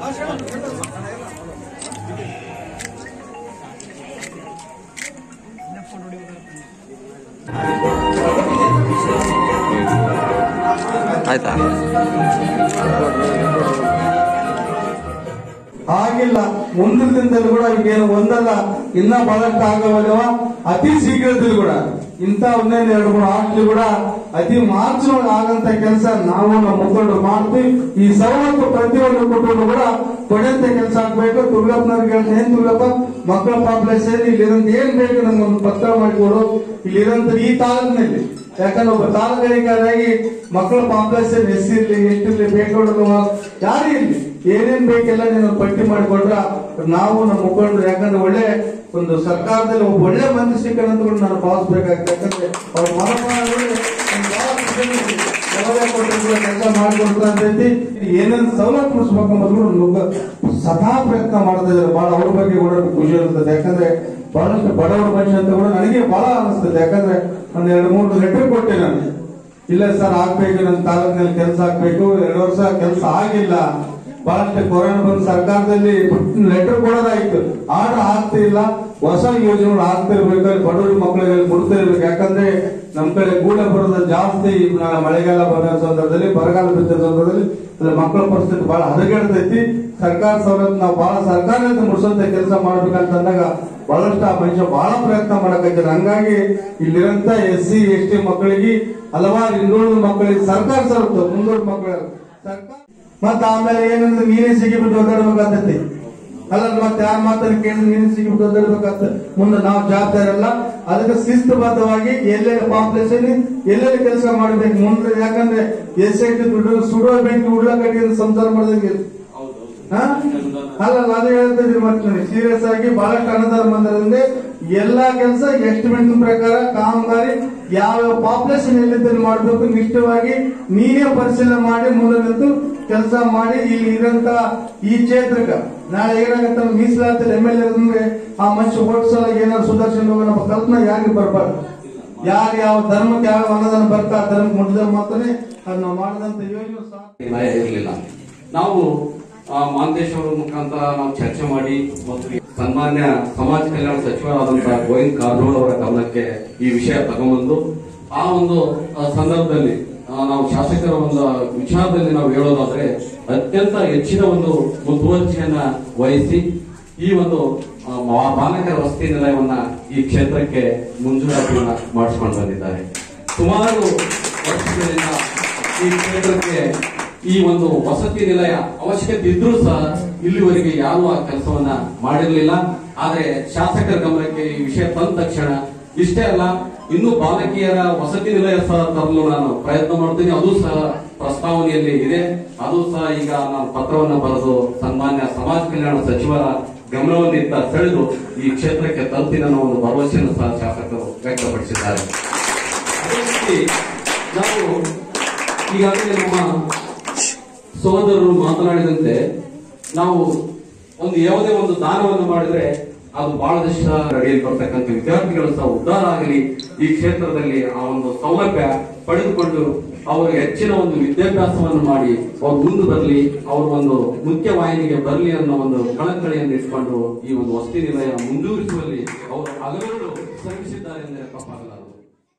ಆಯ್ತಾ ಆಗಿಲ್ಲ ಮುಂದಿನ ದಿನದಲ್ಲಿ ಕೂಡ ಈಗೇನು ಒಂದಲ್ಲ ಇನ್ನ ಬಹಳಷ್ಟು ಆಗವಲ್ಲವ ಅತಿ ಶೀಘ್ರದಲ್ಲಿ ಕೂಡ ಇಂಥ ಒಂದೊಂದು ಎರಡು ಮೂರು ಹಾಸ್ಟೆಲ್ ಕೂಡ ಅತಿ ಮಾರ್ಚ್ ಒಳಗೆ ಆಗಂತ ಕೆಲಸ ನಾವು ನಮ್ಮ ಮುಖಂಡರು ಮಾಡ್ತೀವಿ ಈ ಸವಲತ್ತು ಪ್ರತಿಯೊಂದು ಕುಟುಂಬ ಕೂಡ ಕೊಡೆಂತ ಕೆಲಸ ಆಗ್ಬೇಕು ತುರ್ಗಪ್ಪನವ್ರಿಗೆ ಹೇಳ್ತೀನಿ ಏನ್ ತುರ್ಗಪ್ಪ ಮಕ್ಕಳ ಪಾಪ್ಯುಲೇಷನ್ ಇಲ್ಲಿರಂತ ಏನ್ ಬೇಕು ನಮ್ಗೊಂದು ಪತ್ರ ಮಾಡಿಕೊಡು ಇಲ್ಲಿರಂತ ಈ ತಾಲೂಕಿನಲ್ಲಿ ಯಾಕಂದ್ರೆ ಒಬ್ಬ ತಾಲೂಕಧಿಕಾರಿಯಾಗಿ ಮಕ್ಕಳ ಪಾಪ್ಯುಲೇಷನ್ ಎಷ್ಟಿರ್ಲಿ ಎಷ್ಟಿರ್ಲಿ ಬೇಕಾದ್ರು ಯಾರು ಇರ್ಲಿ ಏನೇನ್ ಬೇಕೆಲ್ಲ ನೀನು ಪಟ್ಟಿ ಮಾಡಿಕೊಟ್ರ ನಾವು ನಮ್ಮ ಮುಖಂಡರು ಯಾಕಂದ್ರೆ ಒಳ್ಳೆ ಒಂದು ಸರ್ಕಾರದಲ್ಲಿ ಒಬ್ಬ ಒಳ್ಳೆ ಮಂತ್ರಿ ಸಿಕ್ಕಂತ ಕೂಡ ನಾನು ಭಾವಿಸ್ಬೇಕಾಗ್ತದೆ ಯಾಕಂದ್ರೆ ಅವ್ರ ಮನೋಭಾವಗಳು ನಮ್ಗೆ ಬಹಳ ಖುಷಿ ಆಗುತ್ತೆ. ಸೌಲಭ್ಯ ಕೊಟ್ಟಿದ್ರು ಕೆಲಸ ಮಾಡಿಕೊಡ್ತಾರೆ ಅಂತ ಹೇಳಿ ಏನೇನು ಸವಲತ್ತು ಮುಡಿಸ್ಬೇಕು ಅನ್ನೋದು ಕೂಡ ಸದಾ ಪ್ರಯತ್ನ ಮಾಡ್ತಾ ಇದ್ದಾರೆ ಬಹಳ ಅವ್ರ ಬಗ್ಗೆ ಕೂಡ ಖುಷಿ ಇರ್ತದೆ ಯಾಕಂದ್ರೆ ಬಹಳಷ್ಟು ಬಡವರ ಮನುಷ್ಯ ಅಂತ ಕೂಡ ನನಗೆ ಬಹಳ ಅನಿಸ್ತದೆ ಯಾಕಂದ್ರೆ ಒಂದ್ ಎರಡು ಮೂರು ಲೆಟರ್ ಕೊಟ್ಟೆ ನಾನು ಇಲ್ಲ ಸರ್ ಆಗ್ಬೇಕು ನನ್ನ ತಾಲೂಕಿನಲ್ಲಿ ಕೆಲಸ ಆಗ್ಬೇಕು ಎರಡು ವರ್ಷ ಕೆಲಸ ಆಗಿಲ್ಲ ಬಹಳಷ್ಟು ಕೊರೋನಾ ಬಂದು ಸರ್ಕಾರದಲ್ಲಿ ಲೆಟರ್ ಕೊಡೋದಾಯ್ತು ಆರ್ಡರ್ ಆಗ್ತಾ ಇಲ್ಲ ಹೊಸ ಯೋಜನೆಗಳು ಆಗ್ತಾ ಇರ್ಬೇಕು ಬಡವರ ಮಕ್ಕಳಿಗೆ ಕೊಡ್ತಾ ಇರ್ಬೇಕು ಯಾಕಂದ್ರೆ ನಮ್ ಕಡೆ ಗೂಡ ಬರೋದು ಜಾಸ್ತಿ ನ- ಮಳೆಗಾಲ ಬರೋ ಸಂದರ್ಭದಲ್ಲಿ ಬರಗಾಲ ಬಿದ್ದ ಸಂದರ್ಭದಲ್ಲಿ ಅದ್ರ ಮಕ್ಕಳ ಪರಿಸ್ಥಿತಿ ಬಹಳ ಹದಗೆಡ್ತೈತಿ ಸರ್ಕಾರ ಸವಲತ್ತು ನಾವು ಬಹಳ ಸರ್ಕಾರದಿಂದ ಮುಡ್ಸೋಂತ ಕೆಲಸ ಮಾಡ್ಬೇಕಂತ ಅಂದಾಗ ಬಹಳಷ್ಟು ಆ ಮನುಷ್ಯ ಬಹಳ ಪ್ರಯತ್ನ ಮಾಡಕತ್ತಿದ್ದಾರೆ ಹಂಗಾಗಿ ಇಲ್ಲಿರಂತ ಎಸ್ ಸಿ ಎಸ್ ಟಿ ಮಕ್ಕಳಿಗೆ ಹಲವಾರು ಹಿಂದುಳಿದ ಮಕ್ಕಳಿಗೆ ಸರ್ಕಾರ ಸವಲತ್ತು ಮುಂದುವರೆದ ಮಕ್ಕಳಿಗೆ ಸರ್ಕಾರ ಮತ್ತ ಆಮೇಲೆ ಏನಂದ್ರೆ ನೀನೇ ಸಿಗಿಬಿಟ್ಟು ಒದ್ದಾಡ್ಬೇಕಾಗ್ತೈತಿ ಅಲ್ಲ ಮತ್ತೆ ಯಾರ ಮಾತನ್ನ ಕೇಳಿದ್ರೆ ನೀನು ಸಿಗಿಬಿಟ್ಟು ಒದ್ದಾಡ್ಬೇಕಾಗ್ತದೆ ಮುಂದೆ ನಾವು ಜವಾಬ್ದಾರಿ ಅಲ್ಲ ಅದಕ್ಕೆ ಶಿಸ್ತುಬದ್ಧವಾಗಿ ಎಲ್ಲೆಲ್ಲಿ ಪಾಪ್ಯುಲೇಷನ್ ಎಲ್ಲೆಲ್ಲಿ ಕೆಲಸ ಮಾಡ್ಬೇಕು ಮುಂದೆ ಯಾಕಂದ್ರೆ ಎಸ್ ಐ ಟಿ ದುಡ್ಡು ಸುಡೋ ಬೆಂಕಿ ಉಡ್ಲಕಟ್ಟಿ ಸಂಸಾರ ಮಾಡಿದಂಗೆ ಹಾ? ಅಲ್ಲ ಅಲ್ಲ, ಅದು ಹೇಳ್ತಾ ಇದ್ರಿ ಮತ್ತೆ ಸೀರಿಯಸ್ ಆಗಿ ಬಹಳಷ್ಟು ಅನುದಾನ ಬಂದಿರೋದ್ರಿಂದ ಎಲ್ಲಾ ಕೆಲಸ ಎಸ್ಟಿಮೇಟ್ ಪ್ರಕಾರ ಕಾಮಗಾರಿ ಯಾವ ಪಾಪ್ಯುಲೇಷನ್ ಎಲ್ಲಿದ್ದಲ್ಲಿ ಮಾಡಬೇಕು ನಿಷ್ಠವಾಗಿ ನೀನೇ ಪರಿಶೀಲನೆ ಮಾಡಿ ಮುಂದೆ ನಿಂತು ಕೆಲಸ ಮಾಡಿ ಇಲ್ಲಿ ಇರಂತ ಈ ಕ್ಷೇತ್ರಕ್ಕೆ ನಾಳೆ ಏನಾಗತ್ತ ಮೀಸಲಾತಿ ಎಮ್ ಎಲ್ ಎ ಆ ಮನುಷ್ಯ ಓಟ್ ಸಲ ಏನಾದ್ರು ಸುದರ್ಶನ್ ಹೋಗೋ ನಮ್ಮ ಕಲ್ಪನೆ ಯಾರಿಗೆ ಬರಬಾರ್ದು ಯಾರು ಯಾವ ಧರ್ಮಕ್ಕೆ ಯಾವ ಅನ್ನದಾನ ಬರ್ತಾ ಆ ಧರ್ಮಕ್ಕೆ ಮುಟ್ಟಿದ ಮಾತ್ರನೇ ಅದು ನಾವು ಮಾಡಿದಂತ ಯೋಜನೆ ಸಾಕು ಭಯ ಇರಲಿಲ್ಲ ನಾವು ಆ, ಮಾಂತೇಶ್ ಅವರ ಮುಖಾಂತರ ನಾವು ಚರ್ಚೆ ಮಾಡಿ ಮತ್ತು ಸನ್ಮಾನ್ಯ ಸಮಾಜ ಕಲ್ಯಾಣ ಸಚಿವರಾದಂತಹ ಗೋವಿಂದ್ ಕಾರಜೋಳ ಅವರ ಗಮನಕ್ಕೆ ಈ ವಿಷಯ ತಗೊಂಬಂದು ಆ ಒಂದು ಆ, ಸಂದರ್ಭದಲ್ಲಿ ಆ, ನಾವು ಶಾಸಕರ ಒಂದು ವಿಚಾರದಲ್ಲಿ ನಾವು ಹೇಳೋದಾದ್ರೆ ಅತ್ಯಂತ ಹೆಚ್ಚಿನ ಒಂದು ಮುತುವರ್ಜಿಯನ್ನ ವಹಿಸಿ ಈ ಒಂದು ಆ, ಮಾ- ಬಾಲಕರ ವಸತಿ ನಿಲಯವನ್ನ ಈ ಕ್ಷೇತ್ರಕ್ಕೆ ಮುಂಜೂರಾತಿಯನ್ನ ಮಾಡಿಸ್ಕೊಂಡು ಬಂದಿದ್ದಾರೆ ಸುಮಾರು ವರ್ಷಗಳಿಂದ ಈ ಕ್ಷೇತ್ರಕ್ಕೆ ಈ ಒಂದು ವಸತಿ ನಿಲಯ ಅವಶ್ಯಕತೆ ಇದ್ರೂ ಸಹ ಇಲ್ಲಿವರೆಗೆ ಯಾರು ಆ ಕೆಲಸವನ್ನ ಮಾಡಿರಲಿಲ್ಲ ಆದ್ರೆ ಶಾಸಕರ ಗಮನಕ್ಕೆ ಈ ವಿಷಯ ತಂದ ತಕ್ಷಣ ಇಷ್ಟೇ ಅಲ್ಲ ಇನ್ನು ಬಾಲಕಿಯರ ವಸತಿ ನಿಲಯ ಸಹ ತರಲು ನಾನು ಪ್ರಯತ್ನ ಮಾಡ್ತೀನಿ ಅದು ಸಹ ಪ್ರಸ್ತಾವನೆಯಲ್ಲಿ ಇದೆ ಅದು ಸಹ ಈಗ ನಾನು ಪತ್ರವನ್ನ ಬರೆದು ಸನ್ಮಾನ್ಯ ಸಮಾಜ ಕಲ್ಯಾಣ ಸಚಿವರ ಗಮನವನ್ನಿತ್ತ ಸೆಳೆದು ಈ ಕ್ಷೇತ್ರಕ್ಕೆ ತಲುಪಿನ ಅನ್ನೋ ಒಂದು ಭರವಸೆಯನ್ನು ಸಹ ಶಾಸಕರು ವ್ಯಕ್ತಪಡಿಸಿದ್ದಾರೆ ಅದೇ ರೀತಿ ನಾವು ಈಗಾಗಲೇ ನಮ್ಮ ಸಹೋದರರು ಮಾತನಾಡಿದಂತೆ ನಾವು ಒಂದು ಯಾವುದೇ ಒಂದು ದಾನವನ್ನು ಮಾಡಿದ್ರೆ ಅದು ಬಹಳ ದಿವಸ ಅಡಿಯಲ್ಲಿ ಬರ್ತಕ್ಕಂಥ ವಿದ್ಯಾರ್ಥಿಗಳು ಸಹ ಉದ್ಧಾರ ಆಗಲಿ ಈ ಕ್ಷೇತ್ರದಲ್ಲಿ ಆ ಒಂದು ಸೌಲಭ್ಯ ಪಡೆದುಕೊಂಡು ಅವರು ಹೆಚ್ಚಿನ ಒಂದು ವಿದ್ಯಾಭ್ಯಾಸವನ್ನು ಮಾಡಿ ಅವ್ರು ಮುಂದೆ ಬರಲಿ ಅವರು ಒಂದು ಮುಖ್ಯ ವಾಹಿನಿಗೆ ಬರಲಿ ಅನ್ನೋ ಒಂದು ಕಳಕಳಿಯನ್ನು ಇಟ್ಕೊಂಡು ಈ ಒಂದು ವಸತಿ ನಿಲಯ ಮುಂದುವರಿಸುವಲ್ಲಿ ಅವರು ಹಲವರು ಶ್ರಮಿಸಿದ್ದಾರೆ ಎಂದರೆ ತಪ್ಪಾಗಲ್ಲ